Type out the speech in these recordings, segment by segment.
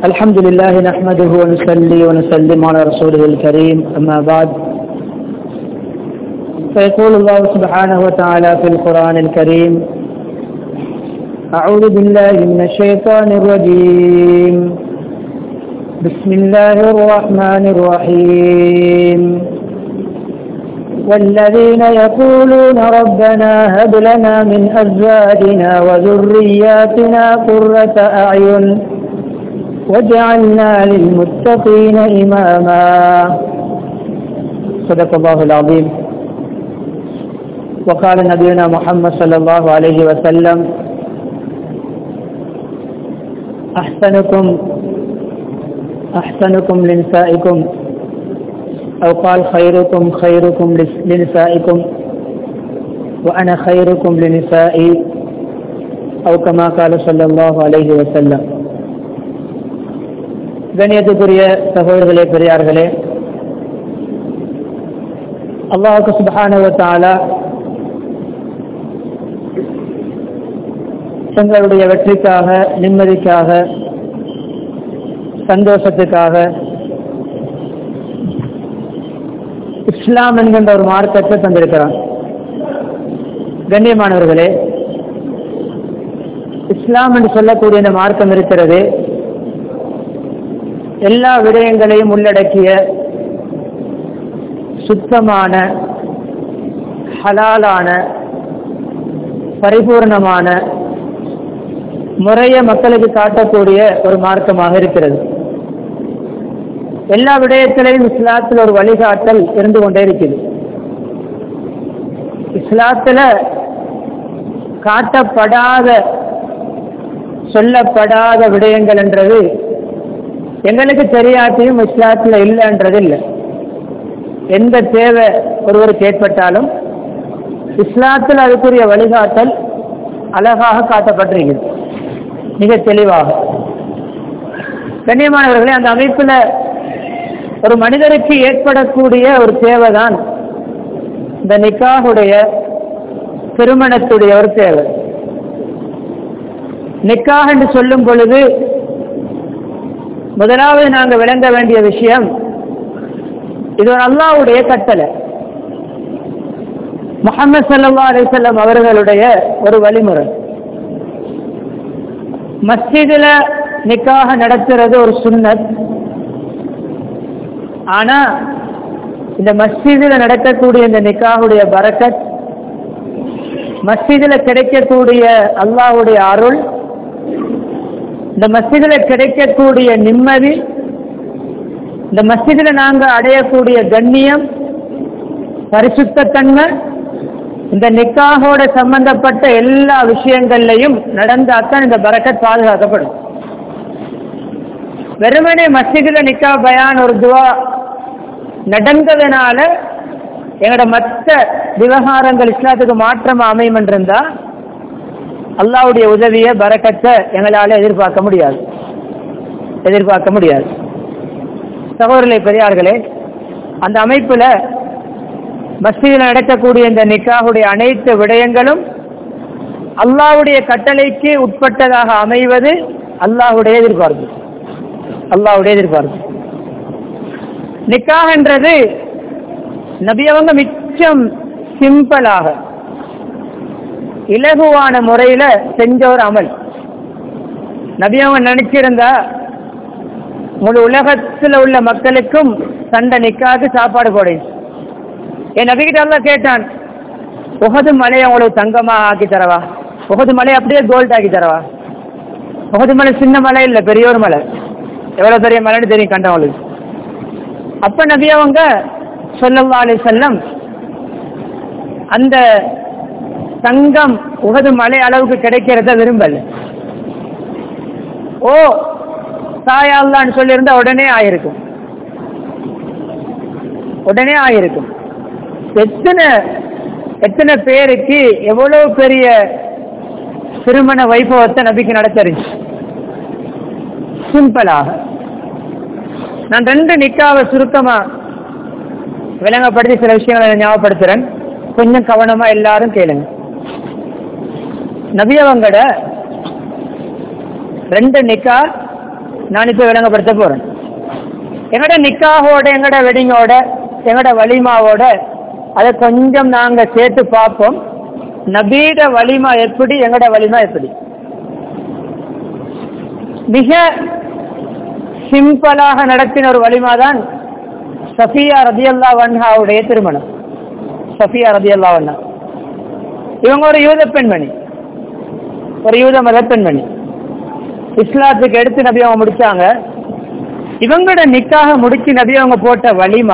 الحمد لله نحمده ونصلي ونسلم على رسوله الكريم أما بعد فيقول الله سبحانه وتعالى في القرآن الكريم أعوذ بالله من الشيطان الرجيم بسم الله الرحمن الرحيم والذين يقولون ربنا هب لنا من أزواجنا وذرياتنا قرة أعين واجعلنا للمتقين إماما صدق الله العظيم وقال نبينا محمد صلى الله عليه وسلم أحسنكم أحسنكم لنسائكم أو قال خيركم خيركم لنسائكم وأنا خيركم لنسائي أو كما قال صلى الله عليه وسلم கண்ணியத்துக்குரிய சகோதரர்களே பெரியார்களே அல்லாஹுக்கு சுபஹானுவத்தாலா தங்களுடைய வெற்றிக்காக நிம்மதிக்காக சந்தோஷத்துக்காக இஸ்லாம் என்கின்ற ஒரு மார்க்கத்தை தந்திருக்கிறான் கண்ணியமானவர்களே இஸ்லாம் என்று சொல்லக்கூடிய இந்த மார்க்கம் இருக்கிறது எல்லா விடயங்களையும் உள்ளடக்கிய சுத்தமான ஹலாலான பரிபூர்ணமான முறைய மக்களுக்கு காட்டக்கூடிய ஒரு மார்க்கமாக இருக்கிறது எல்லா விடயத்திலையும் இஸ்லாத்தில் ஒரு வழிகாட்டல் இருந்து கொண்டே இருக்குது இஸ்லாத்தில் காட்டப்படாத சொல்லப்படாத விடயங்கள் என்றது எங்களுக்கு தெரியாட்டியும் இஸ்லாத்தில் இல்லைன்றது இல்லை எந்த தேவை ஒருவருக்கு ஏற்பட்டாலும் இஸ்லாத்தில் அதுக்குரிய வழிகாட்டல் அழகாக காட்டப்பட்டிருக்கிறது மிக தெளிவாக கண்ணியமானவர்களே அந்த அமைப்பில் ஒரு மனிதருக்கு ஏற்படக்கூடிய ஒரு தேவைதான் இந்த நிக்காகுடைய திருமணத்துடைய ஒரு தேவை நிக்காக என்று சொல்லும் பொழுது முதலாவது நாங்கள் விளங்க வேண்டிய விஷயம் இது ஒரு அல்லாவுடைய கட்டளை முகமது சல்லா அலிசல்லம் அவர்களுடைய ஒரு வழிமுறை மஸ்ஜிதில் நிக்காக நடத்துறது ஒரு சுன்னத் ஆனா இந்த மஸ்ஜிதில் நடக்கக்கூடிய இந்த நிக்காவுடைய பரக்கத் மஸ்ஜிதில் கிடைக்கக்கூடிய அல்லாவுடைய அருள் இந்த மஸ்ஜிதில் கிடைக்கக்கூடிய நிம்மதி இந்த மஸ்ஜிதில் நாங்கள் அடையக்கூடிய கண்ணியம் பரிசுத்தன்மை இந்த நிக்காகோட சம்பந்தப்பட்ட எல்லா விஷயங்கள்லையும் நடந்தாத்தான் இந்த பரக்கத் பாதுகாக்கப்படும் வெறுமனே மஸ்ஜிதில் நிக்கா பயான் ஒரு துவா நடந்ததுனால எங்களோட மற்ற விவகாரங்கள் இஸ்லாத்துக்கு மாற்றம் அமையும் என்றிருந்தா அல்லாவுடைய உதவியை பறக்கத்தை எங்களால் எதிர்பார்க்க முடியாது எதிர்பார்க்க முடியாது சகோதரர்களே பெரியார்களே அந்த அமைப்பில் மஸ்ஜிதில் நடக்கக்கூடிய இந்த நிக்காவுடைய அனைத்து விடயங்களும் அல்லாவுடைய கட்டளைக்கு உட்பட்டதாக அமைவது அல்லாஹுடைய எதிர்பார்ப்பு அல்லாவுடைய எதிர்பார்ப்பு நிக்காகன்றது நபியவங்க மிச்சம் சிம்பிளாக இலகுவான முறையில செஞ்ச ஒரு அமல் நபியவங்க நினைச்சிருந்தா முழு உலகத்துல உள்ள மக்களுக்கும் சண்டை நிக்காது சாப்பாடு போடையும் என் நபிகிட்ட எல்லாம் கேட்டான் உகது மலையை உங்களுக்கு தங்கமா ஆக்கி தரவா உகது மலை அப்படியே கோல்ட் ஆக்கி தரவா உகது மலை சின்ன மலை இல்லை பெரிய ஒரு மலை எவ்வளவு பெரிய மலைன்னு தெரியும் கண்டவங்களுக்கு அப்ப நபியவங்க சொல்லவா அலி செல்லம் அந்த தங்கம் உகது மலை அளவுக்கு கிடைக்கிறத விரும்பல ஓ தாயால்லான்னு சொல்லியிருந்தா உடனே ஆயிருக்கும் உடனே ஆயிருக்கும் எத்தனை எத்தனை பேருக்கு எவ்வளவு பெரிய திருமண வைபவத்தை நபிக்கு நடத்தறிச்சு சிம்பிளாக நான் ரெண்டு நிக்காவை சுருக்கமா விளங்கப்படுத்தி சில விஷயங்களை ஞாபகப்படுத்துறேன் கொஞ்சம் கவனமா எல்லாரும் கேளுங்க நபியவங்கட ரெண்டு நிக்கா நான் இப்ப விளங்கப்படுத்த போறேன் எங்கட நிக்காகோட எங்கட வெட்டிங்கோட எங்கட வலிமாவோட அதை கொஞ்சம் நாங்க சேர்த்து பார்ப்போம் நபீட வலிமா எப்படி எங்கட வலிமா எப்படி மிக சிம்பிளாக நடத்தின ஒரு வலிமா தான் சஃபியா ரதியல்லா வன்ஹாவுடைய திருமணம் சஃபியா ரதியல்லா வன்ஹா இவங்க ஒரு யூத பெண்மணி ஒரு யூத மத பெண்மணி இஸ்லாத்துக்கு எடுத்து நபி அவங்க முடிச்சாங்க இவங்களோட நிக்காக முடிச்சு நபி அவங்க போட்ட வலிமா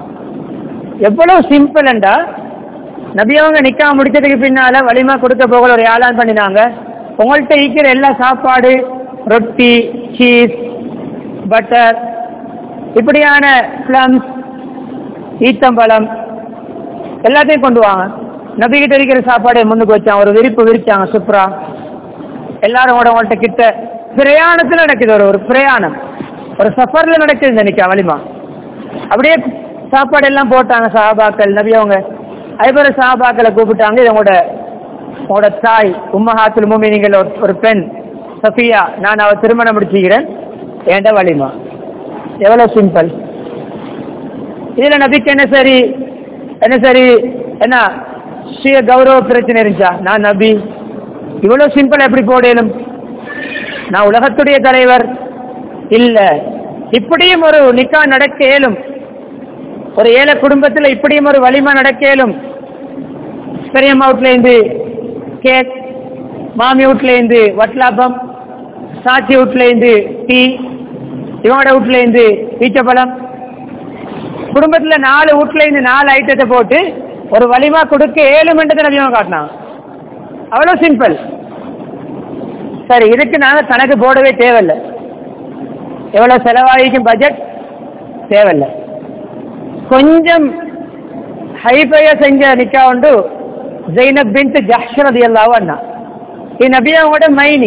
எவ்வளவு சிம்பிள்ண்டா நபி அவங்க நிக்கா முடிச்சதுக்கு பின்னால வலிமா கொடுக்க போகல ஒரு ஏழான் பண்ணினாங்க உங்கள்கிட்ட இருக்கிற எல்லா சாப்பாடு ரொட்டி சீஸ் பட்டர் இப்படியான பிளம்ஸ் ஈத்தம்பழம் எல்லாத்தையும் கொண்டு வாங்க நபிகிட்ட இருக்கிற சாப்பாடை முன்னுக்கு வச்சாங்க ஒரு விரிப்பு விரிச்சாங்க சுப்ரா எல்லாரும் கூட உங்கள்கிட்ட கிட்ட பிரயாணத்தில் நடக்குது ஒரு ஒரு பிரயாணம் ஒரு சஃபர்ல நடக்குது இந்த நிக்கா வலிமா அப்படியே சாப்பாடு எல்லாம் போட்டாங்க சாபாக்கள் நபி அவங்க ஐபர சாபாக்களை கூப்பிட்டாங்க இது உங்களோட உங்களோட தாய் உம்மஹாத்துல் மூமினிங்கள் ஒரு ஒரு பெண் சஃபியா நான் அவ திருமணம் முடிச்சுக்கிறேன் ஏண்ட வலிமா எவ்வளவு சிம்பிள் இதுல நபிக்கு என்ன சரி என்ன சரி என்ன சுய கௌரவ பிரச்சனை இருந்துச்சா நான் நபி இவ்வளவு சிம்பிள் எப்படி போடணும் நான் உலகத்துடைய தலைவர் இல்ல இப்படியும் ஒரு நிக்கா நடக்க இயலும் ஒரு ஏழை குடும்பத்துல இப்படியும் ஒரு வலிமை நடக்க இயலும் பெரியம்மா வீட்ல இருந்து கேக் மாமி வீட்ல இருந்து வட்லாப்பம் சாட்சி வீட்ல இருந்து டீ இவங்களோட வீட்ல இருந்து பீச்சப்பழம் குடும்பத்துல நாலு வீட்ல இருந்து நாலு ஐட்டத்தை போட்டு ஒரு வலிமா கொடுக்க ஏழு மண்டத்தை நபியவங்க காட்டினான் அவ்வளவு சிம்பிள் சரி இதுக்கு நாங்க கணக்கு போடவே தேவையில்லை எவ்வளவு செலவாகிக்கும் பட்ஜெட் தேவையில்லை கொஞ்சம் ஹைஃபையா செஞ்ச நிக்கா உண்டு ஜெயினப் பின் ஜஹ்ஷரதி அல்லாவும் அண்ணா இது நபியாவோட மைனி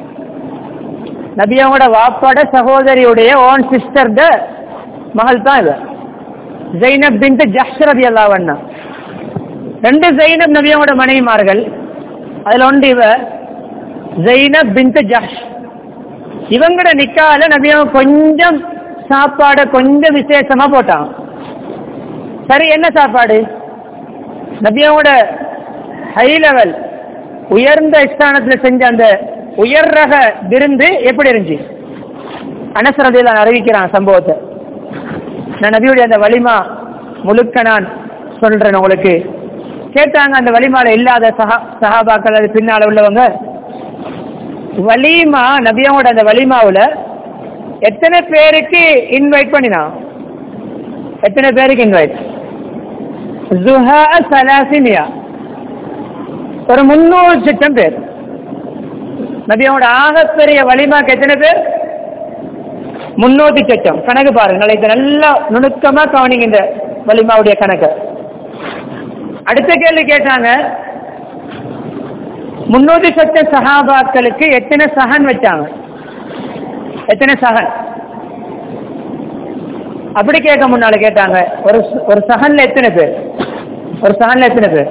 நபியாவோட வாப்பாட சகோதரியுடைய ஓன் சிஸ்டர் மகள் தான் இது ஜெயினப் பின் ஜஹ்ஷரதி அல்லாவும் அண்ணா ரெண்டு ஜெயினப் நபியாவோட மனைவிமார்கள் அதுல ஒன்று இவ ஜெயினப் பின் ஜஹ் இவங்கட நிக்கால நபியாவும் கொஞ்சம் சாப்பாட கொஞ்சம் விசேஷமா போட்டான் சரி என்ன சாப்பாடு நபியாவோட ஹை லெவல் உயர்ந்த ஸ்தானத்துல செஞ்ச அந்த உயர் ரக விருந்து எப்படி இருந்துச்சு அனசரதையில் அறிவிக்கிறான் சம்பவத்தை நான் நபியுடைய அந்த வலிமா முழுக்க நான் சொல்றேன் உங்களுக்கு கேட்டாங்க அந்த வலிமால இல்லாத சஹா சஹாபாக்கள் அது பின்னால உள்ளவங்க வலிமா நபியாவோட அந்த வலிமாவுல எத்தனை பேருக்கு இன்வைட் பண்ணினான் எத்தனை பேருக்கு இன்வைட் ஜுஹா சலாசினியா ஒரு முன்னூறு சிட்டம் பேர் நபியோட ஆகப்பெரிய வலிமாக்கு எத்தனை பேர் முன்னூத்தி சட்டம் கணக்கு பாருங்க நாளைக்கு நல்லா நுணுக்கமா கவனிங்க இந்த வலிமாவுடைய கணக்கு அடுத்த கேள்வி கேட்டாங்க முன்னூத்தி சட்டம் சஹாபாக்களுக்கு எத்தனை சஹன் வச்சாங்க எத்தனை சஹன் அப்படி கேட்க முன்னால கேட்டாங்க ஒரு ஒரு சஹன்ல எத்தனை பேர் ஒரு சஹன்ல எத்தனை பேர்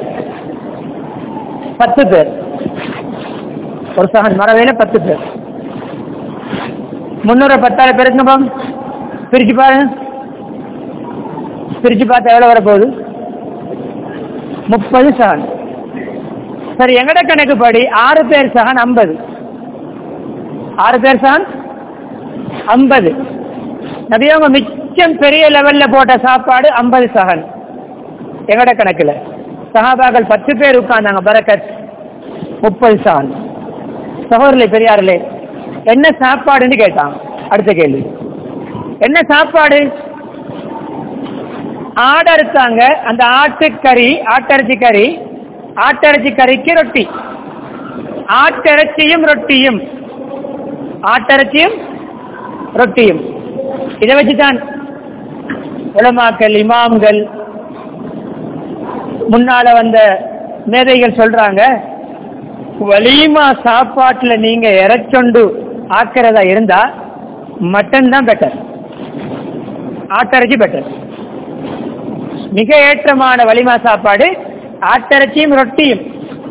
பத்து பேர் ஒரு சஹன் மரவையில பத்து பேர் முன்னூறு பத்தாயிரம் பேருக்கு பாம் பிரிச்சு பாருங்க பிரிச்சு பார்த்தா எவ்வளவு வரப்போகுது முப்பது சஹன் சரி எங்கட கணக்கு படி ஆறு பேர் சஹன் ஐம்பது ஆறு பேர் சஹன் ஐம்பது நபியவங்க மிச்சம் பெரிய லெவல்ல போட்ட சாப்பாடு ஐம்பது சஹன் எங்கட கணக்குல சஹாபாக்கள் பத்து பேர் உட்கார்ந்தாங்க பரக்கத் முப்பது சஹன் சகோதரர்களே பெரியார்களே என்ன சாப்பாடுன்னு கேட்டான் அடுத்த கேள்வி என்ன சாப்பாடு ஆடு அறுத்தாங்க அந்த ஆட்டுக்கறி ஆட்டரிச்சி கறி ஆட்டரிச்சி கறிக்கு ரொட்டி ஆட்டிறைச்சியும் ரொட்டியும் ஆட்டரிச்சியும் ரொட்டியும் இதை வச்சுதான் உலமாக்கள் இமாம்கள் முன்னால வந்த மேதைகள் சொல்றாங்க வலிமா சாப்பாட்டுல நீங்க இறைச்சொண்டு ஆக்கிறதா இருந்தா மட்டன் தான் பெட்டர் ஆட்டிறைச்சி பெட்டர் மிக ஏற்றமான வலிமா சாப்பாடு ஆட்டிறைச்சியும் ரொட்டியும்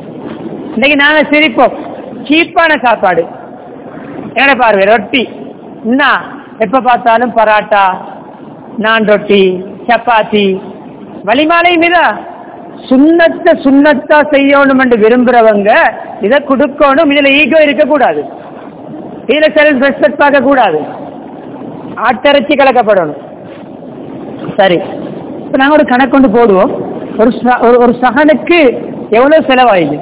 இன்னைக்கு நாங்க சிரிப்போம் சீப்பான சாப்பாடு என்ன பார்வை ரொட்டி என்ன எப்ப பார்த்தாலும் பராட்டா நான் ரொட்டி சப்பாத்தி வலிமாலை மீதா சுண்ணத்தை சுண்ணத்தா செய்யணும் என்று விரும்புறவங்க இதை கொடுக்கணும் இதுல ஈகோ இருக்கக்கூடாது இதுல செல்ஃப் ரெஸ்பெக்ட் பார்க்க கூடாது ஆட்டிறைச்சி கலக்கப்படணும் சரி இப்ப நாங்க ஒரு கணக்கு கொண்டு போடுவோம் ஒரு ச- ஒரு- ஒரு சகனுக்கு எவ்வளவு செலவாயிது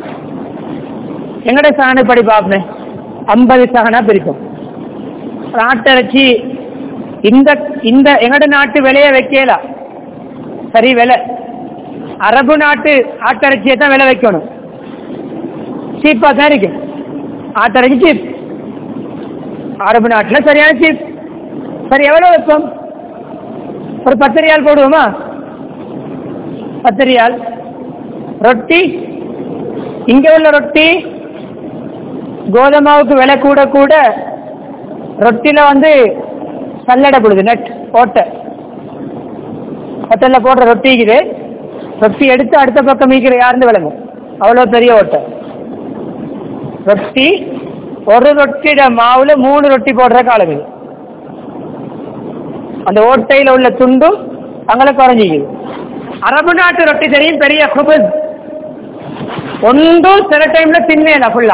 எங்கட சகனை படி பார்ப்பேன் ஐம்பது சகனா பிரிக்கும் ஒரு ஆட்டிறைச்சி இந்த இந்த எங்கட நாட்டு விலையை வைக்கலாம் சரி விலை அரபு நாட்டு ஆட்டிறைச்சியை தான் விலை வைக்கணும் சீப்பா தான் இருக்கு ஆட்டிறைச்சி சீப் அரபு நாட்டில் சரியான சீப் சரி எவ்வளோ வைப்போம் ஒரு பத்து ரியால் போடுவோமா பத்து ரியால் ரொட்டி இங்க உள்ள ரொட்டி கோதுமாவுக்கு விலை கூட கூட ரொட்டில வந்து சல்லடைப்படுது நெட் ஓட்டை ஹோட்டல்ல போடுற ரொட்டி இருக்குது ரொட்டி எடுத்து அடுத்த பக்கம் மீக்கிற யாருன்னு விளங்கும் அவ்வளோ பெரிய ஓட்டை ரொட்டி ஒரு ரொட்டியோட மாவுல மூணு ரொட்டி போடுற காலம் இது அந்த ஓட்டையில உள்ள துண்டும் அங்கே குறைஞ்சிக்குது அரபு நாட்டு ரொட்டி தெரியும் பெரிய குபுஸ் ஒன்றும் சில டைம்ல தின்னேல ஃபுல்லா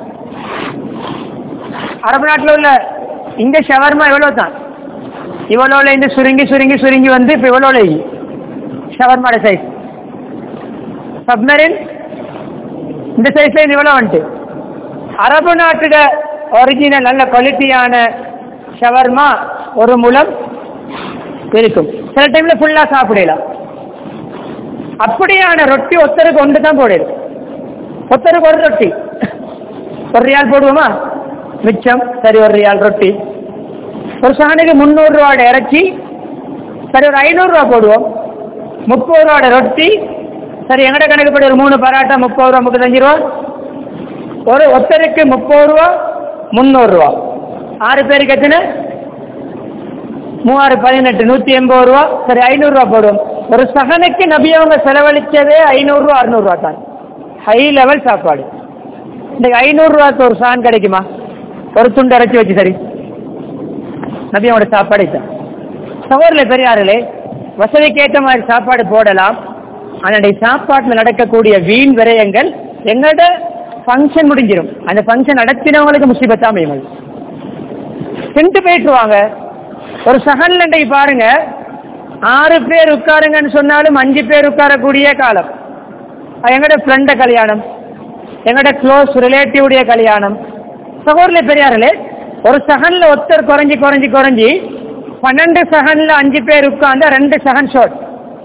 அரபு நாட்டுல உள்ள இங்க ஷவர்மா இவ்வளவு தான் இவ்வளோல இந்த சுருங்கி சுருங்கி சுருங்கி வந்து இப்ப இவ்வளோல ஷவர்மாட சைஸ் சப்மரின் இந்த சைஸ்ல இருந்து இவ்வளவு வந்துட்டு அரபு நாட்டுட ஒரிஜினல் நல்ல குவாலிட்டியான ஷவர்மா ஒரு முலம் இருக்கும் சில டைம்ல ஃபுல்லா சாப்பிடலாம் அப்படியான ரொட்டி ஒத்தருக்கு ஒன்று தான் போடுது ஒத்தருக்கு ஒரு ரொட்டி ஒரு ரியால் போடுவோமா மிச்சம் சரி ஒரு ரியால் ரொட்டி ஒரு சகனுக்கு முந்நூறு ரூபாயோட இறைச்சி சரி ஒரு ஐநூறு ரூபா போடுவோம் முப்பது ரூபாயோட ரொட்டி சரி எங்கட கணக்குப்படி ஒரு மூணு பராட்டா முப்பது ரூபா முப்பத்தஞ்சு ரூபா ஒரு ஒத்தருக்கு முப்பது ரூபா முந்நூறு ரூபா ஆறு பேருக்கு எத்தனை மூவாறு பதினெட்டு நூத்தி எண்பது ரூபா சரி ஐநூறு ரூபா போடுவோம் ஒரு சகனுக்கு நபி அவங்க செலவழிச்சதே ஐநூறு ரூபா அறுநூறு ரூபா தான் ஹை லெவல் சாப்பாடு இன்னைக்கு ஐநூறு ரூபாய்க்கு ஒரு சான் கிடைக்குமா ஒரு துண்டு அரைச்சி வச்சு சரி நபி அவங்களோட சாப்பாடு தான் சகோதரில் பெரியார்களே வசதிக்கு ஏற்ற மாதிரி சாப்பாடு போடலாம் அதனுடைய சாப்பாட்டில் நடக்கக்கூடிய வீண் விரயங்கள் எங்களோட ஃபங்க்ஷன் முடிஞ்சிடும் அந்த ஃபங்க்ஷன் நடத்தினவங்களுக்கு முசிபத்தா அமையும் சென்று போயிட்டுருவாங்க ஒரு சகன்ல இன்றைக்கு பாருங்க ஆறு பேர் உட்காருங்கன்னு சொன்னாலும் அஞ்சு பேர் உட்காரக்கூடிய காலம் அது எங்கட ஃப்ரெண்ட கல்யாணம் எங்கட க்ளோஸ் ரிலேட்டிவ் கல்யாணம் சகோதரில பெரியார்களே ஒரு சகன்ல ஒருத்தர் குறைஞ்சி குறைஞ்சி குறைஞ்சி பன்னெண்டு சகன்ல அஞ்சு பேர் உட்கார்ந்தா ரெண்டு சகன் ஷாட்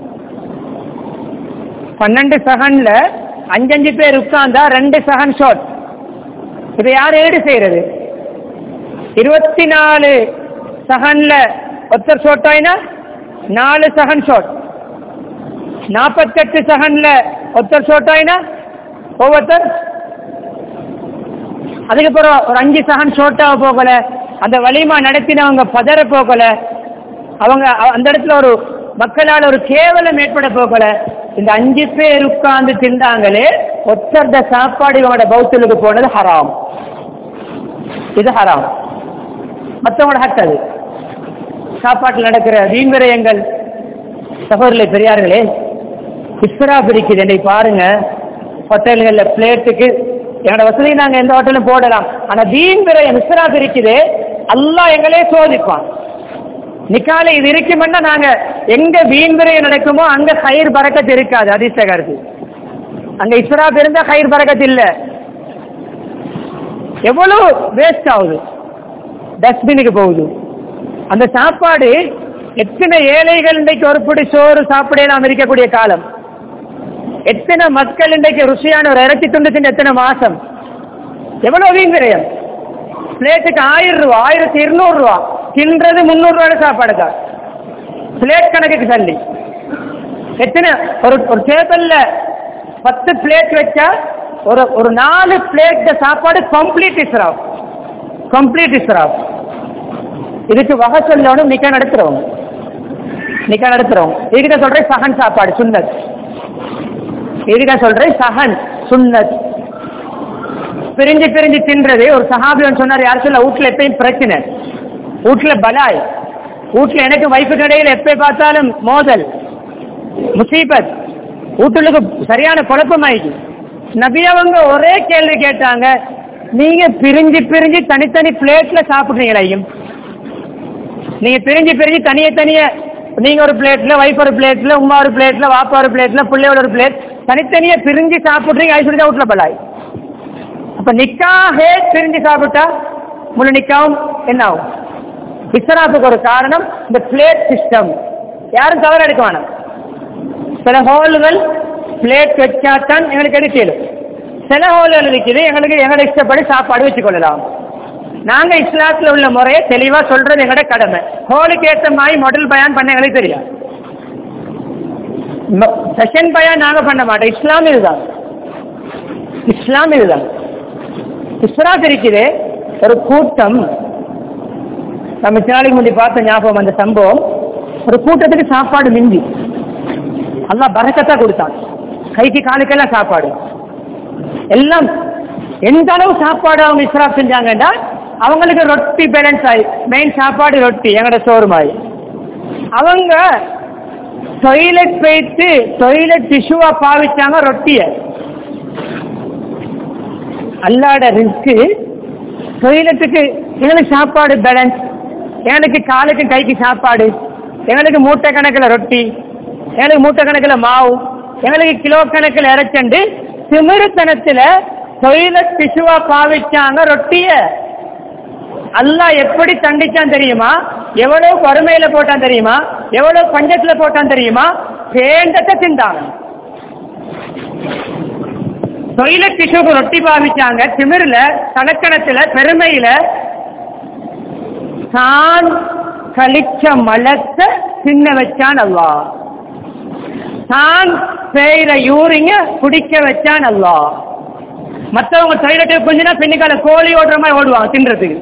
பன்னெண்டு சகன்ல அஞ்சஞ்சு பேர் உட்கார்ந்தா ரெண்டு சகன் ஷாட் இதை யார் ஈடு செய்யறது இருபத்தி நாலு சகன்ல ஒருத்தர் ஷாட் ஆயினா நாலு சகன் ஷாட் நாற்பத்தெட்டு சகன்ல ஒருத்தர் ஷாட் ஆயினா ஒவ்வொருத்தர் அதுக்கப்புறம் ஒரு அஞ்சு சகன் ஷோட்டாக போகல அந்த வலிமா நடத்தினவங்க பதற போகல அவங்க அ- அந்த இடத்துல ஒரு மக்களால் ஒரு கேவலம் ஏற்பட போகல இந்த அஞ்சு பேர் உட்கார்ந்து திண்டாங்களே ஒத்தர்த சாப்பாடு இவங்களோட பௌத்தலுக்கு போனது ஹராம் இது ஹராம் மற்றவங்களோட ஹக் அது சாப்பாட்டில் நடக்கிற வீண் விரயங்கள் சகோதரர்களே பெரியார்களே இஸ்ரா பிரிக்குது என்னை பாருங்க ஹோட்டல்கள்ல பிளேட்டுக்கு என்னோட வசதி நாங்க எந்த ஹோட்டலும் போடலாம் ஆனா வீண் விரயம் இஸ்ரா பிரிக்குது அல்லாஹ் எங்களே சோதிப்பான் நிக்கால இது இருக்குமென்னா நாங்க எங்க வீண் விரயம் நடக்குமோ அங்க கயிர் பறக்கத்து இருக்காது அதிர்ஷ்ட கருத்து அங்க இஸ்ரா இருந்தா கயிர் பறக்கத்து இல்ல எவ்வளவு வேஸ்ட் ஆகுது டஸ்ட்பினுக்கு போகுது அந்த சாப்பாடு எத்தனை ஏழைகள் இன்றைக்கு ஒரு பிடி சோறு சாப்பிடலாம் இருக்கக்கூடிய காலம் எத்தனை மக்கள் இன்றைக்கு ருசியான ஒரு இறைச்சி துண்டு தின்னு எத்தனை மாசம் எவ்வளவு வீண் விரயம் பிளேட்டுக்கு ஆயிரம் ரூபா ஆயிரத்தி இருநூறு ரூபா தின்றது முந்நூறு ரூபாய் சாப்பாடு தான் பிளேட் கணக்குக்கு தள்ளி எத்தனை ஒரு ஒரு டேபிள்ல பத்து பிளேட் வச்சா ஒரு ஒரு நாலு பிளேட் சாப்பாடு கம்ப்ளீட் இஸ்ராஃப் கம்ப்ளீட் இஸ்ராஃப் இதுக்கு வகை சொல்லணும் நிக்க நடத்துறவங்க நிக்க நடத்துறவங்க இதுக்கு தான் சொல்றேன் சகன் சாப்பாடு சுன்னத் இதுக்கு தான் சொல்றேன் சகன் சுன்னத் பிரிஞ்சு பிரிஞ்சு தின்றது ஒரு சஹாபியன் சொன்னார் யார் சொல்ல வீட்டுல எப்பயும் பிரச்சனை வீட்டுல பலாய் வீட்டுல எனக்கு வைப்பு கடையில் எப்ப பார்த்தாலும் மோதல் முசீபத் வீட்டுக்கு சரியான குழப்பமாயிடுச்சு நபி அவங்க ஒரே கேள்வி கேட்டாங்க நீங்க பிரிஞ்சு பிரிஞ்சு தனித்தனி பிளேட்ல சாப்பிடுறீங்களா ஐயும் நீங்க பிரிஞ்சு பிரிஞ்சு தனிய தனிய நீங்க ஒரு பிளேட்ல வைஃப் ஒரு பிளேட்ல உமா ஒரு பிளேட்ல வாப்பா ஒரு பிளேட்ல பிள்ளையோட ஒரு பிளேட் தனித்தனியா பிரிஞ்சு சாப்பிடுறீங்க ஐஸ்வர்யா வீட்டுல பலாய் அப்ப நிக்காஹே பிரிஞ்சு சாப்பிட்டா முழு நிக்காவும் என்ன ஆகும் இஸ்ராப்புக்கு ஒரு காரணம் இந்த பிளேட் சிஸ்டம் யாரும் தவறு எடுக்க வேணாம் சில ஹோல்கள் பிளேட் வச்சாதான் எங்களுக்கு எடுக்கலும் சில ஹோல்கள் இருக்குது எங்களுக்கு எங்களோட இஷ்டப்படி சாப்பாடு வச்சுக்கொள்ளலாம் நாங்க இஸ்லாத்துல உள்ள முறையை தெளிவா சொல்றது எங்களோட கடமை ஹோலுக்கு ஏற்ற மாதிரி மாடல் பயான் பண்ண எங்களுக்கு தெரியும் செஷன் பயான் நாங்க பண்ண மாட்டோம் இஸ்லாம் இதுதான் இஸ்லாம் இதுதான் இஸ்ராத் இருக்குது ஒரு கூட்டம் நம்ம சில நாளைக்கு முந்தி பார்த்த ஞாபகம் அந்த சம்பவம் ஒரு கூட்டத்துக்கு சாப்பாடு மிஞ்சி அல்லா பறக்கத்தா கொடுத்தான் கைக்கு காலுக்கெல்லாம் சாப்பாடு எல்லாம் எந்த அளவு சாப்பாடு அவங்க இஸ்ராப் செஞ்சாங்கன்னா அவங்களுக்கு ரொட்டி பேலன்ஸ் ஆகி மெயின் சாப்பாடு ரொட்டி எங்களோட சோறு மாதிரி அவங்க டொய்லெட் போயிட்டு டொய்லெட் டிஷ்யூவா பாவிச்சாங்க ரொட்டிய அல்லாட ரிஸ்க்கு டொய்லெட்டுக்கு எங்களுக்கு சாப்பாடு பேலன்ஸ் எங்களுக்கு காலுக்கு கைக்கு சாப்பாடு எங்களுக்கு மூட்டை கணக்கில் ரொட்டி எங்களுக்கு மூட்டை கணக்கில் மாவு எங்களுக்கு கிலோ கணக்கில் இறைச்சண்டு திமிருத்தனத்தில் டொய்லெட் டிஷ்யூவா பாவிச்சாங்க ரொட்டிய அல்லாஹ் எப்படி தண்டிச்சான் தெரியுமா எவ்வளவு வறுமையில போட்டான் தெரியுமா எவ்வளவு பஞ்சத்துல போட்டான் தெரியுமா சேர்ந்தத்தை திண்டாங்க டொய்லெட் டிஷ்யூக்கு ரொட்டி பாவிச்சாங்க திமிர்ல தலக்கணத்துல பெருமையில தான் கழிச்ச மலத்தை சின்ன வச்சான் அல்லா தான் பெய்கிற யூரிங்க குடிக்க வச்சான் அல்லா மற்றவங்க டொய்லெட்டுக்கு கொஞ்ச பின்னிக்கால கோழி ஓடுற மாதிரி ஓடுவாங்க தின்றதுக்கு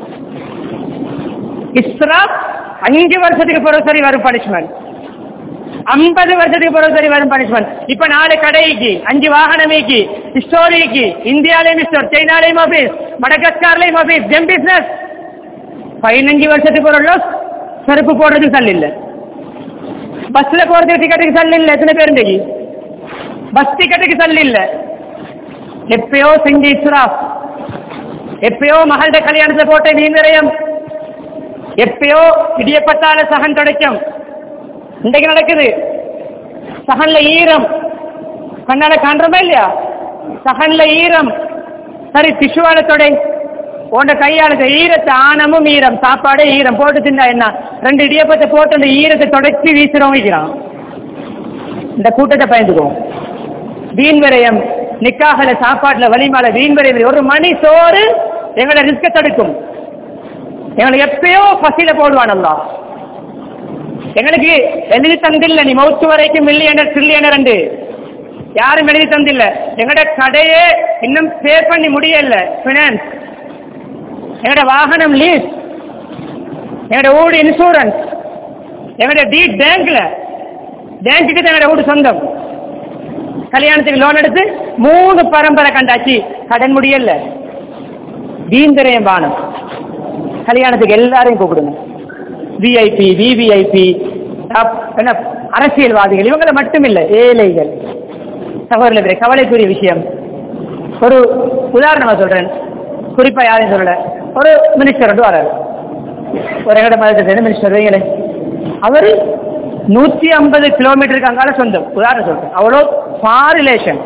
இஸ்ராப் அஞ்சு வருஷத்துக்கு பிறகு சரி வரும் பனிஷ்மெண்ட் ஐம்பது வருஷத்துக்கு பிறகு சரி வரும் பனிஷ்மெண்ட் இப்ப நாலு கடைக்கு அஞ்சு வாகனமேக்கு ஸ்டோரிக்கு இந்தியாலையும் ஸ்டோர் சைனாலையும் ஆபீஸ் மடகஸ்கார்லையும் ஆபீஸ் ஜெம் பிசினஸ் பதினஞ்சு வருஷத்துக்கு பிறகு செருப்பு போடுறதுக்கு சல் இல்ல பஸ்ல போறதுக்கு டிக்கெட்டுக்கு சல் இல்ல எத்தனை பேர் இன்னைக்கு பஸ் டிக்கெட்டுக்கு சல் இல்ல எப்பயோ செஞ்ச இஸ்ராப் எப்பயோ மகள்ட கல்யாணத்துல போட்ட மீன் விரயம் எப்பயோ இடியப்பட்டால சகன் கிடைக்கும் இன்றைக்கு நடக்குது சகன்ல ஈரம் கண்ணால காண்றோமா இல்லையா சகன்ல ஈரம் சரி திசுவால தொடை உண்ட கையாளுக்கு ஈரத்தை ஆனமும் ஈரம் சாப்பாடு ஈரம் போட்டு தின்னா என்ன ரெண்டு இடியப்பத்தை போட்டு அந்த ஈரத்தை தொடச்சி வீசுறோம் வைக்கிறான் இந்த கூட்டத்தை பயந்துக்குவோம் வீண் விரயம் நிக்காகல சாப்பாட்டுல வலிமால வீண் விரயம் ஒரு மணி சோறு எங்களை ரிஸ்க தடுக்கும் எங்களுக்கு எப்பயோ பசியில போடுவானல்லா எங்களுக்கு எழுதி தந்தில்ல நீ மவுத்து வரைக்கும் மில்லியனர் ட்ரில்லியனர் ரெண்டு யாரும் எழுதி தந்தில்ல எங்கட கடையே இன்னும் பே பண்ணி முடியல பினான்ஸ் எங்கட வாகனம் லீஸ் எங்கட ஊடு இன்சூரன்ஸ் எங்கட டீட் பேங்க்ல பேங்க்குக்கு தான் எங்கட வீடு சொந்தம் கல்யாணத்துக்கு லோன் எடுத்து மூணு பரம்பரை கண்டாச்சு கடன் முடியல வீந்திரயம் பானம் கல்யாணத்துக்கு எல்லாரையும் கூப்பிடுங்க விஐபி விவிஐபி என்ன அரசியல்வாதிகள் இவங்களை மட்டுமில்லை ஏழைகள் சகோதரர்களே கவலைக்குரிய விஷயம் ஒரு உதாரணமா சொல்றேன் குறிப்பா யாரையும் சொல்லல ஒரு மினிஸ்டர் வந்து வராரு ஒரு எங்கட மதத்தை சேர்ந்த மினிஸ்டர் வைங்களே அவரு நூத்தி ஐம்பது கிலோமீட்டருக்கு அங்கால சொந்தம் உதாரணம் சொல்றேன் அவ்வளோ ஃபார் ரிலேஷன்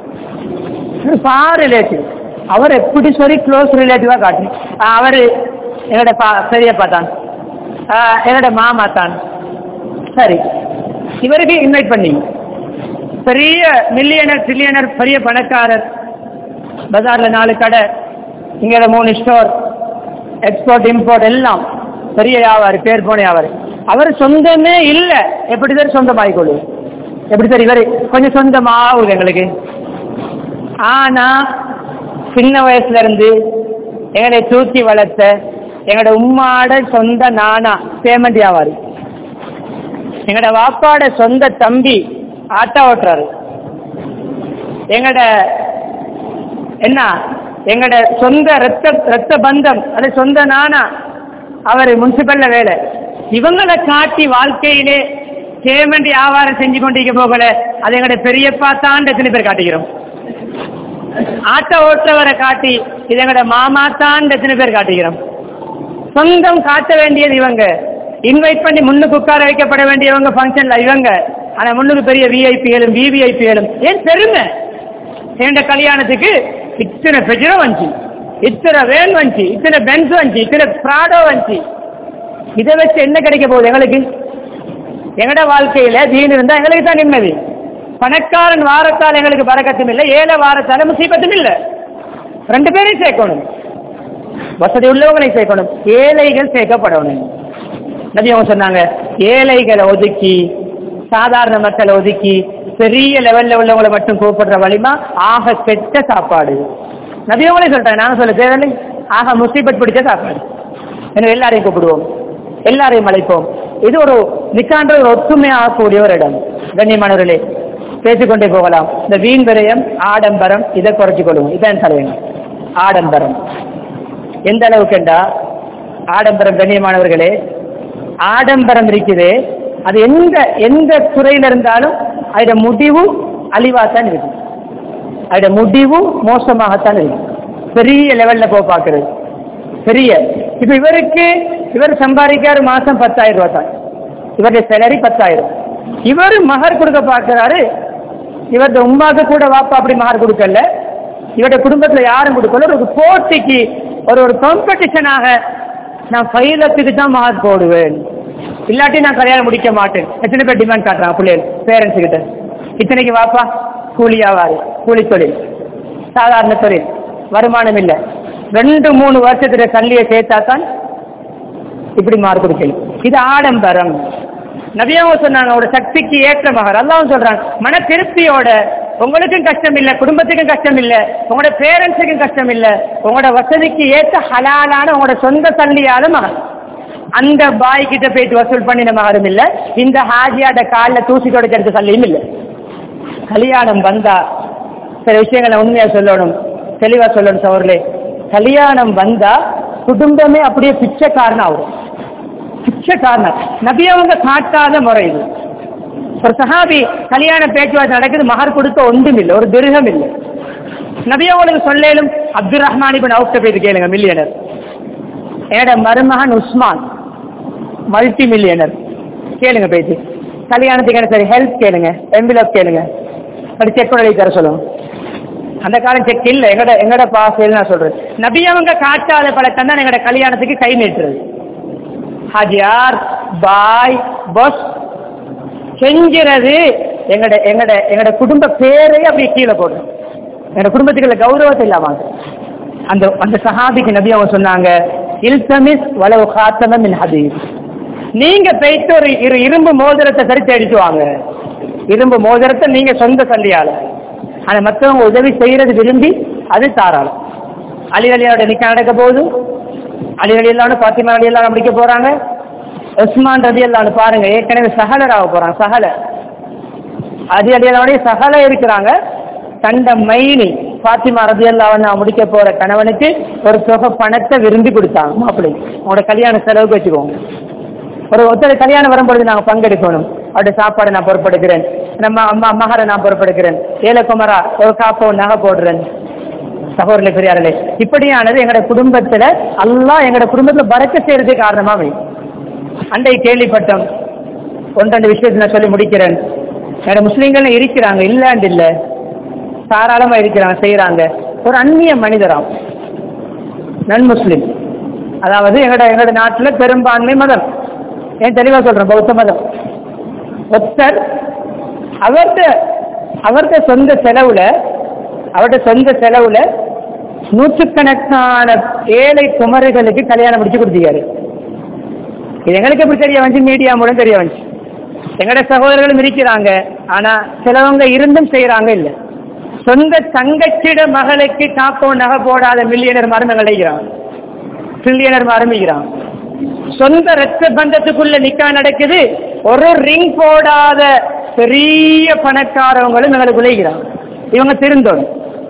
ஃபார் ரிலேட்டிவ் அவர் எப்படி சொல்லி க்ளோஸ் ரிலேட்டிவா காட்டு அவரு என்னோட பா பெரியப்பா தான் என்னோட மாமா தான் சரி இவருக்கு இன்வைட் பண்ணி பெரிய மில்லியனர் ட்ரில்லியனர் பெரிய பணக்காரர் பஜார்ல நாலு கடை இங்க மூணு ஸ்டோர் எக்ஸ்போர்ட் இம்போர்ட் எல்லாம் பெரிய வியாபாரி பேர் போன வியாபாரி அவர் சொந்தமே இல்லை எப்படி சார் சொந்தமாகிக்கொள்ளு எப்படி சார் இவர் கொஞ்சம் சொந்தமாகுது எங்களுக்கு ஆனா சின்ன வயசுல இருந்து எங்களை தூக்கி வளர்த்த எங்களோட உம்மாட சொந்த நானா பேமெண்ட் வியாபாரி எங்களோட வாப்பாட சொந்த தம்பி ஆட்டோ ஓட்டுறாரு எங்களோட என்ன எங்களோட சொந்த ரத்த ரத்த பந்தம் அது சொந்த நானா அவர் முனிசிபல்ல வேலை இவங்களை காட்டி வாழ்க்கையிலே சேமண்டி வியாபாரம் செஞ்சு கொண்டிருக்க போகல அது எங்களுடைய பெரியப்பா தான் எத்தனை பேர் காட்டிக்கிறோம் ஆட்டோ ஓட்டுறவரை காட்டி இது எங்களோட மாமா தான் எத்தனை பேர் காட்டிக்கிறோம் சொந்தம் காட்ட வேண்டியது இவங்க இன்வைட் பண்ணி முன்னுக்கு உட்கார வைக்கப்பட வேண்டியவங்க ஃபங்க்ஷன்ல இவங்க ஆனா முன்னுக்கு பெரிய விஐபிகளும் விவிஐபிகளும் ஏன் பெருமை என்ற கல்யாணத்துக்கு இத்தனை பெஜரோ வந்துச்சு இத்தனை வேன் வந்துச்சு இத்தனை பென்ஸ் வந்துச்சு இத்தனை ப்ராடோ வந்துச்சு இதை வச்சு என்ன கிடைக்க போகுது எங்களுக்கு எங்கட வாழ்க்கையில தீன் இருந்தா எங்களுக்கு தான் நிம்மதி பணக்காரன் வாரத்தால் எங்களுக்கு பறக்கத்தும் இல்லை ஏழை வாரத்தால முசீபத்தும் இல்லை ரெண்டு பேரையும் சேர்க்கணும் வசதி உள்ளவங்களை சேர்க்கணும் ஏழைகள் சேர்க்கப்படணும் நபி அவங்க சொன்னாங்க ஏழைகளை ஒதுக்கி சாதாரண மக்களை ஒதுக்கி பெரிய லெவல்ல உள்ளவங்களை மட்டும் கூப்பிடுற வலிமா ஆக கெட்ட சாப்பாடு நபி அவங்களே சொல்றேன் நான் சொல்ல தேவையில்லை ஆக முசீபத் பிடிச்ச சாப்பாடு எனவே எல்லாரையும் கூப்பிடுவோம் எல்லாரையும் அழைப்போம் இது ஒரு நிக்கான்ற ஒரு ஒற்றுமையாகக்கூடிய ஒரு இடம் கண்ணியமானவர்களே பேசிக்கொண்டே போகலாம் இந்த வீண் விரயம் ஆடம்பரம் இதை குறைச்சிக் கொள்ளுவோம் இதான் தலைவங்க ஆடம்பரம் எந்த அளவுக்கு என்றா ஆடம்பரம் கண்ணியமானவர்களே ஆடம்பரம் இருக்குது அது எந்த எந்த துறையில இருந்தாலும் அதோட முடிவு அழிவாத்தான் இருக்கு அதோட முடிவு மோசமாகத்தான் இருக்கு பெரிய லெவல்ல போய் பார்க்கிறது பெரிய இப்ப இவருக்கு இவர் சம்பாதிக்காரு மாசம் பத்தாயிரம் ரூபாய் தான் இவருடைய சேலரி பத்தாயிரம் இவர் மகர் கொடுக்க பார்க்கிறாரு இவருடைய உமாக்கு கூட வாப்பா அப்படி மகர் கொடுக்கல இவருடைய குடும்பத்துல யாரும் கொடுக்கல ஒரு போட்டிக்கு ஒரு ஒரு காம்படிஷனாக நான் ஃபைவ் லட்சத்துக்கு தான் மகர் போடுவேன் இல்லாட்டி நான் கல்யாணம் முடிக்க மாட்டேன் எத்தனை பேர் டிமாண்ட் காட்டுறான் பிள்ளைகள் பேரண்ட்ஸ் கிட்ட இத்தனைக்கு வாப்பா கூலியாவாரு கூலி தொழில் சாதாரண தொழில் வருமானம் இல்லை ரெண்டு மூணு வருஷத்துல கல்லியை சேர்த்தா தான் இப்படி மார்க் கொடுக்கணும் இது ஆடம்பரம் நபியாவும் சொன்னாங்க அவரோட சக்திக்கு ஏற்ற மகர் அல்லாவும் சொல்றாங்க மன திருப்தியோட உங்களுக்கும் கஷ்டம் இல்ல குடும்பத்துக்கும் கஷ்டம் இல்ல உங்களோட பேரண்ட்ஸுக்கும் கஷ்டம் இல்ல உங்களோட வசதிக்கு ஏற்ற ஹலாலான உங்களோட சொந்த சல்லியாத மகர் அந்த பாய் கிட்ட போயிட்டு வசூல் பண்ணின மகரும் இல்ல இந்த ஹாஜியாட காலில் தூசி தொடக்கிறது சல்லியும் இல்ல கல்யாணம் வந்தா சில விஷயங்களை உண்மையா சொல்லணும் தெளிவா சொல்லணும் சவர்களே கல்யாணம் வந்தா குடும்பமே அப்படியே பிச்சைக்காரன் ஆகும் பிச்சைக்காரன் நபியவங்க காட்டாத முறை இது ஒரு சஹாபி கல்யாண பேச்சுவார்த்தை நடக்குது மகர் கொடுக்க ஒன்றும் இல்லை ஒரு திருகம் இல்லை நபியவங்களுக்கு சொல்லேலும் அப்துல் ரஹ்மான் இப்ப நவுக்க போயிட்டு கேளுங்க மில்லியனர் என்னோட மருமகன் உஸ்மான் மல்டி மில்லியனர் கேளுங்க பேச்சு கல்யாணத்துக்கு என்ன சரி ஹெல்ப் கேளுங்க எம்பிலப் கேளுங்க அப்படி செக் பண்ணி தர சொல்லுங்க அந்த காலம் செக் இல்ல எங்கட எங்கட பாஸ் நான் சொல்றேன் நபி அவங்க காட்டாத பழக்கம் தான் எங்கட கல்யாணத்துக்கு கை நீட்டுறது ஹாஜியார் பாய் பஸ் செஞ்சுறது எங்கட எங்கட எங்கட குடும்ப பேரை அப்படியே கீழே போடுறோம் எங்கட குடும்பத்துக்குள்ள கௌரவத்தை இல்லாம அந்த அந்த சஹாபிக்கு நபி அவங்க சொன்னாங்க இல்தமிஸ் வளவு காத்தமம் மின் ஹதீஸ் நீங்க போயிட்டு ஒரு இரு இரும்பு மோதிரத்தை சரி தேடிட்டு வாங்க இரும்பு மோதிரத்தை நீங்க சொந்த சல்லியால ஆனா மற்றவங்க உதவி செய்யறது விரும்பி அது தாராளம் அலி அலியோட நிக்க நடக்க போகுது அலி அலி எல்லாம் பாத்திமா அலி எல்லாம் முடிக்க போறாங்க உஸ்மான் ரதி எல்லாம் பாருங்க ஏற்கனவே சகலராக போறாங்க சகல அலி அலி எல்லாம் சகல இருக்கிறாங்க கண்ட மைனி பாத்திமா ரதி எல்லாம் முடிக்க போற கணவனுக்கு ஒரு தொகை பணத்தை விரும்பி கொடுத்தாங்க மாப்பிள்ளை உங்களோட கல்யாண செலவுக்கு வச்சுக்கோங்க ஒரு ஒருத்தர் கல்யாணம் வரும்பொழுது நாங்கள் பங்கெடுக்கணும் அவருடைய சாப்பாடு நான் பொறுப்பெடுக்கிறேன் நம்ம அம்மா மகரை நான் பொறுப்பெடுக்கிறேன் ஏலக்குமரா ஒரு காப்போ நகை போடுறேன் சகோதரர்களே பெரியார்களே இப்படியானது எங்களோட குடும்பத்துல அல்லாஹ் எங்களோட குடும்பத்துல பறக்க செய்யறதுக்கு காரணமாவே அண்டை கேள்விப்பட்டோம் ஒன்றெண்டு விஷயத்தை நான் சொல்லி முடிக்கிறேன் என்னோட முஸ்லீம்கள் இருக்கிறாங்க இல்லாண்டு இல்லை தாராளமா இருக்கிறாங்க செய்யறாங்க ஒரு அந்நிய மனிதராம் நன் முஸ்லிம் அதாவது எங்களோட எங்களோட நாட்டுல பெரும்பான்மை மதம் ஏன் தெளிவா சொல்றேன் பௌத்த மதம் ஒருத்தர் அவர்த அவர்த சொந்த செலவுல அவருடைய சொந்த செலவுல நூற்றுக்கணக்கான ஏழை குமரிகளுக்கு கல்யாணம் முடிச்சு கொடுத்தாரு இது எங்களுக்கு எப்படி தெரிய வந்துச்சு மீடியா மூலம் தெரிய வந்துச்சு எங்களோட சகோதரர்களும் இருக்கிறாங்க ஆனா சிலவங்க இருந்தும் செய்யறாங்க இல்ல சொந்த தங்கச்சிட மகளுக்கு காப்போ நகை போடாத மில்லியனர் மருமகள் அழைக்கிறான் ட்ரில்லியனர் ஆரம்பிக்கிறான் சொந்த ரத்த பந்தத்துக்குள்ள நிக்கா நடக்குது ஒரு ரிங் போடாத பெரிய பணக்காரவங்களும் எங்களுக்கு உழைக்கிறாங்க இவங்க திருந்தோம்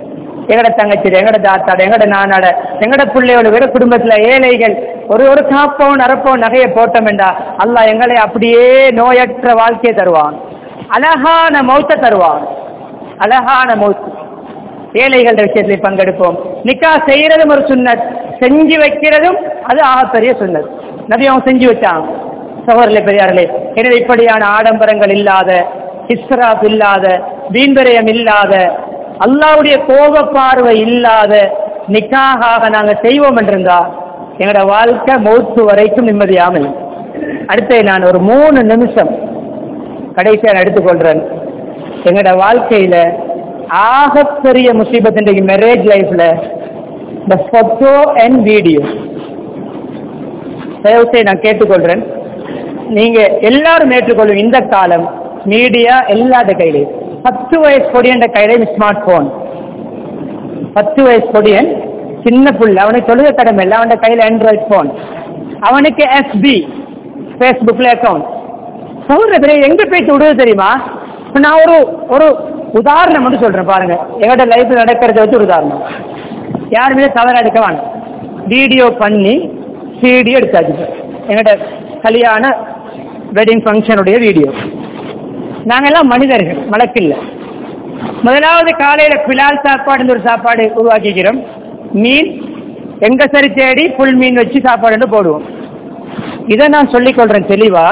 எங்கட தங்கச்சி எங்கட தாத்தாட எங்கட நானாட எங்கட பிள்ளையோட விட குடும்பத்துல ஏழைகள் ஒரு ஒரு காப்பவும் நரப்பவும் நகையை போட்டோம்டா அல்லாஹ் எங்களை அப்படியே நோயற்ற வாழ்க்கையை தருவான் அழகான மௌத்த தருவான் அழகான மௌத்து ஏழைகள் விஷயத்தில் பங்கெடுப்போம் நிக்கா செய்யறதும் ஒரு சுன்னத் செஞ்சு வைக்கிறதும் அது ஆகப்பெரிய சுன்னத் நபி அவங்க செஞ்சு வச்சாங்க சகோதரர்களே பெரியார்களே எனவே இப்படியான ஆடம்பரங்கள் இல்லாத இஸ்ராப் இல்லாத வீண்பரயம் இல்லாத அல்லாவுடைய கோப பார்வை இல்லாத நிக்காக நாங்க செய்வோம் என்றிருந்தா எங்களோட வாழ்க்கை மௌத்து வரைக்கும் நிம்மதியாமல் அடுத்து நான் ஒரு மூணு நிமிஷம் கடைசியா நான் எடுத்துக்கொள்றேன் எங்களோட வாழ்க்கையில ஆகப்பெரிய முசீபத் இன்றைக்கு மேரேஜ் லைஃப்ல இந்த போட்டோ அண்ட் வீடியோ தயவுசெய்து நான் கேட்டுக்கொள்றேன் நீங்க எல்லாரும் ஏற்றுக்கொள்ளும் இந்த காலம் மீடியா எல்லாத்த கையிலையும் பத்து வயசு பொடியன்ற கையில ஸ்மார்ட் போன் பத்து வயசு பொடியன் சின்ன புள்ள அவனுக்கு சொல்லுக கடமை இல்லை அவன் கையில ஆண்ட்ராய்ட் போன் அவனுக்கு எஸ்பி ஃபேஸ்புக்ல அக்கௌண்ட் சொல்றது எங்க போயிட்டு விடுவது தெரியுமா இப்ப நான் ஒரு ஒரு உதாரணம் மட்டும் சொல்றேன் பாருங்க எங்கள்கிட்ட லைஃப்ல நடக்கிறத வச்சு ஒரு உதாரணம் யாருமே தவறு எடுக்க வேணாம் வீடியோ பண்ணி சிடி எடுத்தாச்சு எங்கள்கிட்ட கல்யாண வெட்டிங் ஃபங்க்ஷனுடைய வீடியோ நாங்கெல்லாம் மனிதர்கள் மலக்கில்லை முதலாவது காலையில பிலால் சாப்பாடு ஒரு சாப்பாடு உருவாக்கிக்கிறோம் மீன் எங்க சரி தேடி புல் மீன் வச்சு சாப்பாடு போடுவோம் இதை நான் சொல்லிக் கொள்றேன் தெளிவா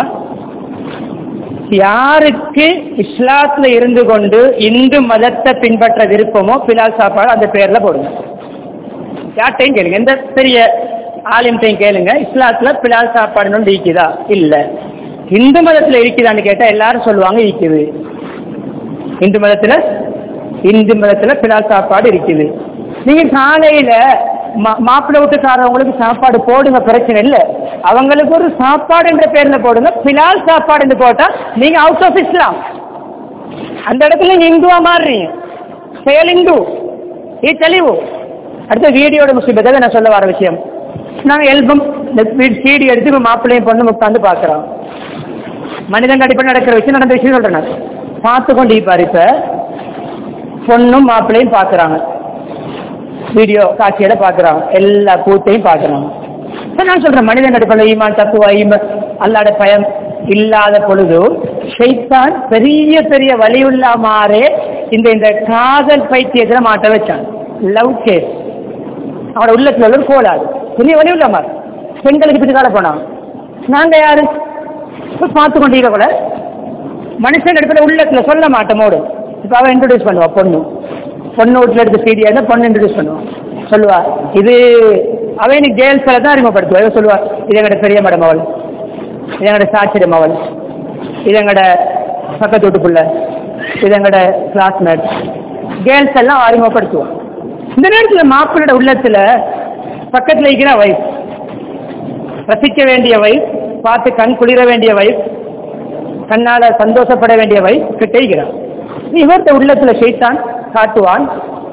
யாருக்கு இஸ்லாத்துல இருந்து கொண்டு இந்து மதத்தை பின்பற்ற விருப்பமோ பிலால் சாப்பாடு அந்த பேர்ல போடுங்க யார்ட்டையும் கேளுங்க எந்த பெரிய ஆலிம்டையும் கேளுங்க இஸ்லாத்துல பிலால் சாப்பாடுன்னு ஒன்று இருக்குதா இல்ல இந்து மதத்துல இருக்குதான்னு கேட்டா எல்லாரும் சொல்லுவாங்க இருக்குது இந்து மதத்துல இந்து மதத்துல பிலால் சாப்பாடு இருக்குது நீங்க காலையில மா- மாப்பிள்ளை வீட்டுக்காரவங்களுக்கு சாப்பாடு போடுங்க பிரச்சனை இல்ல அவங்களுக்கு ஒரு சாப்பாடு என்ற பேர்ல போடுங்க பிலால் சாப்பாடு என்று போட்டா நீங்க அவுட் ஆஃப் இஸ்லாம் அந்த இடத்துல நீங்க இந்துவா மாறுறீங்க செயல் இந்து இது தெளிவு அடுத்த வீடியோட முசிபத்தை நான் சொல்ல வர விஷயம் நாங்கள் எல்பம் சீடி எடுத்து இப்போ மாப்பிள்ளையும் பொண்ணு உட்காந்து பார்க்குறோம் மனிதன் அடிப்படை நடக்கிற விஷயம் நடந்த விஷயம் சொல்றேன் நான் பார்த்து கொண்டு இருப்பார் இப்ப பொண்ணும் மாப்பிள்ளையும் பார்க்குறாங்க வீடியோ காட்சியில பார்க்குறாங்க எல்லா கூத்தையும் பார்க்குறாங்க இப்ப நான் சொல்றேன் மனிதன் அடிப்படை ஈமான் தப்புவா ஈமான் அல்லாட பயம் இல்லாத பொழுது ஷைத்தான் பெரிய பெரிய வலியுள்ள மாறே இந்த இந்த காதல் பைத்தியத்துல மாட்ட வச்சான் லவ் கேஸ் அவனோட உள்ளத்துல உள்ள ஒரு கோளாறு பெரிய வலியுள்ள மாறு பெண்களுக்கு பிடிக்காத போனான் நாங்க யாரு இப்ப பார்த்து கொண்டிருக்க கூட மனுஷன் இடத்துல உள்ளத்துல சொல்ல மாட்டோம் ஓடும் இப்ப அவன் இன்ட்ரோடியூஸ் பண்ணுவா பொண்ணு பொண்ணு வீட்டுல எடுத்து சீடியா இருந்தா பொண்ணு இன்ட்ரோடியூஸ் பண்ணுவான் சொல்லுவா இது அவன் எனக்கு ஜெயல்சில தான் அறிமுகப்படுத்துவா இவன் சொல்லுவா இது எங்கட பெரிய மேடம் அவள் இது எங்கட சாட்சியம் அவள் இது எங்கட பக்கத்து வீட்டுக்குள்ள இது எங்கட கிளாஸ்மேட் கேர்ள்ஸ் எல்லாம் அறிமுகப்படுத்துவான் இந்த நேரத்துல மாப்பிள்ளோட உள்ளத்துல பக்கத்துல இருக்கிற வைஃப் ரசிக்க வேண்டிய வைஃப் பார்த்து கண் குளிர வேண்டிய வைஃப் கண்ணால சந்தோஷப்பட வேண்டிய வைஃப் கிட்ட இருக்கிறான் இவர்த்த உள்ளத்துல ஷைத்தான் காட்டுவான்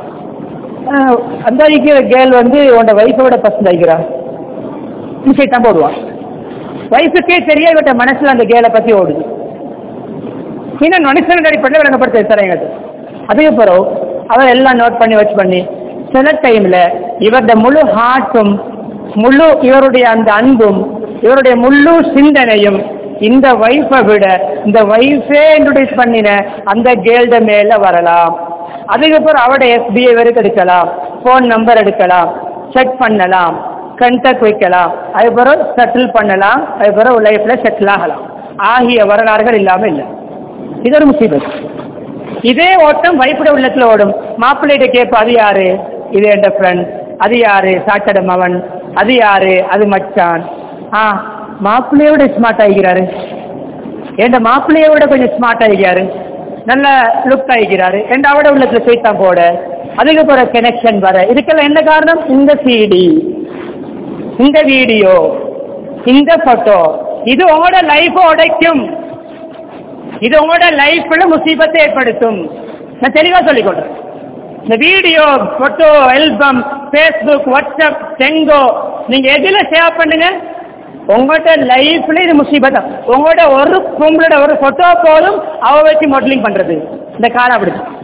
ஆஹ் அந்த இருக்கிற கேர்ள் வந்து உன்னோட வைஃபோட பசங்க ஆகிறான் ஷைத்தான் போடுவான் வைஃபுக்கே தெரிய இவட்ட மனசுல அந்த கேலை பத்தி ஓடுது இன்னும் மனுஷன் அடிப்படையில் விளங்கப்படுத்த தரேங்க அதுக்கு பிறகு அவர் எல்லாம் நோட் பண்ணி வச்சு பண்ணி சில டைம்ல இவருடைய முழு ஹார்ட்டும் முழு இவருடைய அந்த அன்பும் இவருடைய முழு சிந்தனையும் இந்த வைஃபை விட இந்த வைஃபே இன்ட்ரோடியூஸ் பண்ணின அந்த கேள்ட மேல வரலாம் அதுக்கப்புறம் அவட எஃபிஐ வரைக்கும் எடுக்கலாம் ஃபோன் நம்பர் எடுக்கலாம் செக் பண்ணலாம் கண்டக்ட் வைக்கலாம் அதுக்கப்புறம் செட்டில் பண்ணலாம் அதுக்கப்புறம் லைஃப்ல செட்டில் ஆகலாம் ஆகிய வரலாறுகள் இல்லாம இல்லை இது ஒரு முசீபத் இதே ஓட்டம் வைப்புட உள்ளத்துல ஓடும் மாப்பிள்ளைகிட்ட கேட்ப அது யாரு இது என் ஃப்ரெண்ட் அது யாரு சாச்சட மவன் அது யாரு அது மச்சான் ஆ மாப்பிள்ளையோட ஸ்மார்ட் ஆகிக்கிறாரு என் மாப்பிள்ளைய விட கொஞ்சம் ஸ்மார்ட் ஆகிக்கிறாரு நல்ல லுக் ஆகிக்கிறாரு என் அவட உள்ளத்துல சைத்தான் போட அதுக்கப்புறம் கனெக்ஷன் வர இதுக்கெல்லாம் என்ன காரணம் இந்த சிடி இந்த வீடியோ இந்த போட்டோ இது உங்களோட லைஃப் உடைக்கும் இது உங்களோட லைஃப்ல முசீபத்தை ஏற்படுத்தும் நான் தெளிவா சொல்லிக் கொள்றேன் இந்த video photo album Facebook WhatsApp செங்கோ நீங்க எதுல ஷேர் பண்ணுங்க உங்களோட லைஃப்ல இது முசீபத்தம் உங்களோட ஒரு பொம்பளோட ஒரு போட்டோ போதும் அவ வச்சு மாடலிங் பண்றது இந்த காலம் அப்படி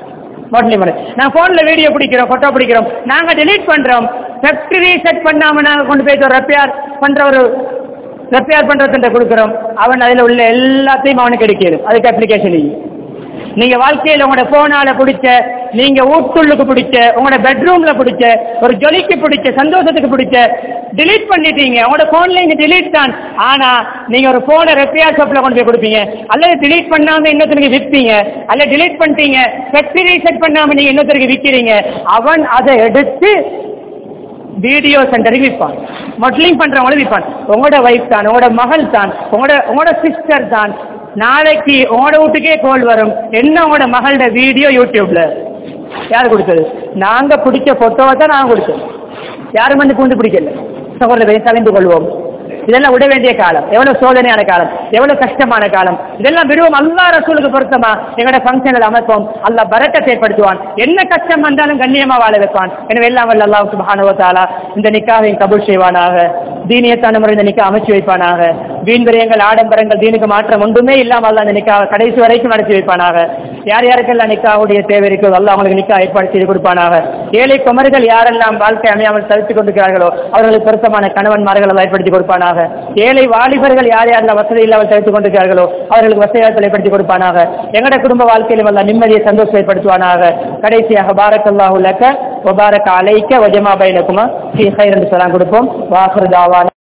மாடலிங் பண்ண நான் போன்ல வீடியோ பிடிக்கிறோம் போட்டோ பிடிக்கிறோம் நாங்க டெலீட் பண்றோம் ஃபேக்டரி செட் பண்ணாம நாங்க கொண்டு போய் ரெப்பேர் பண்ற ஒரு ரெப்பேர் பண்றதுன்ற கொடுக்குறோம் அவன் அதுல உள்ள எல்லாத்தையும் அவனுக்கு எடுக்கிறது அதுக்கு அப்ளிகேஷன் நீங்க வாழ்க்கையில உங்களோட போனால பிடிச்ச நீங்க வீட்டுள்ளுக்கு பிடிச்ச உங்களோட பெட்ரூம்ல பிடிச்ச ஒரு ஜொலிக்கு பிடிச்ச சந்தோஷத்துக்கு பிடிச்ச delete பண்ணிட்டீங்க உங்களோட போன்ல இங்க delete தான் ஆனா நீங்க ஒரு போனை ரெப்பேர் ஷாப்ல கொண்டு போய் கொடுப்பீங்க அல்லது delete பண்ணாம இன்னொருத்தருக்கு விற்பீங்க அல்ல delete பண்ணிட்டீங்க ஃபேக்டரி ரீசெட் பண்ணாம நீங்க இன்னொருத்தருக்கு விற்கிறீங்க அவன் அதை எடுத்து வீடியோ சென்டருக்கு விற்பான் மொட்லிங் பண்றவங்களும் விற்பான் உங்களோட வைஃப் தான் உங்களோட மகள் தான் உங்களோட உங்களோட சிஸ்டர் தான் நாளைக்கு உங்களோட வீட்டுக்கே கோல் வரும் என்ன உங்களோட மகளோட வீடியோ யூடியூப்ல யார் கொடுத்தது நாங்க பிடிச்ச போட்டோவை தான் நாங்க கொடுத்தோம் யாரும் வந்து கூண்டு பிடிக்கல சகோதரரை கலந்து கொள்வோம் இதெல்லாம் விட வேண்டிய காலம் எவ்வளவு சோதனையான காலம் எவ்வளவு கஷ்டமான காலம் இதெல்லாம் விடுவோம் அல்லா ரசூலுக்கு பொருத்தமா எங்களோட ஃபங்க்ஷனில் அமைப்போம் அல்லாஹ் பரக்கத்தை ஏற்படுத்துவான் என்ன கஷ்டம் வந்தாலும் கண்ணியமா வாழ வைப்பான் எனவே எல்லாம் வல்ல அல்லாஹ் சுப்ஹானஹு வ தஆலா இந்த நிக்காவையும் கபூல் செய்வானாக தீனியத்தான முறை இந்த நிக்கா அமைச்சு வைப்பானாக வீண் விரயங்கள் ஆடம்பரங்கள் தீனுக்கு மாற்றம் ஒன்றுமே இல்லாமல் அல்லாஹ் இந்த நிக்காவை கடைசி வரைக்கும் நடத்தி வைப்பானாக யார் யாருக்கெல்லாம் நிக்காவுடைய தேவை இருக்கோ அல்லாஹ் அவங்களுக்கு நிக்கா ஏற்பாடு செய்து கொடுப்பானாக ஏழை குமர்கள் யாரெல்லாம் வாழ்க்கை அமையாமல் தவித்துக் கொண்டிருக்கிறார்களோ அவர்களுக்கு பொருத்தமான கணவன்மார்கள் எல்லாம் ஏற்படுத்தி கொடுப்பானாக ஏழை வாலிபர்கள் யார் யாரெல்லாம் வசதி இல்லாமல் தவித்துக் கொண்டிருக்கிறார்களோ அவர்களுக்கு வசதியாளர்கள் ஏற்படுத்தி கொடுப்பானாக எங்களுடைய குடும்ப வாழ்க்கையிலும் எல்லாம் நிம்மதியை சந்தோஷம் ஏற்படுத்துவானாக கடைசியாக பாரக்கல்லாஹு லக்க வபாரக் அலைக்க வஜமா பைனக்குமா ஃபீ ஹைர் என்று சொல்லாம் கொடுப்போம் வாஹர் தாவான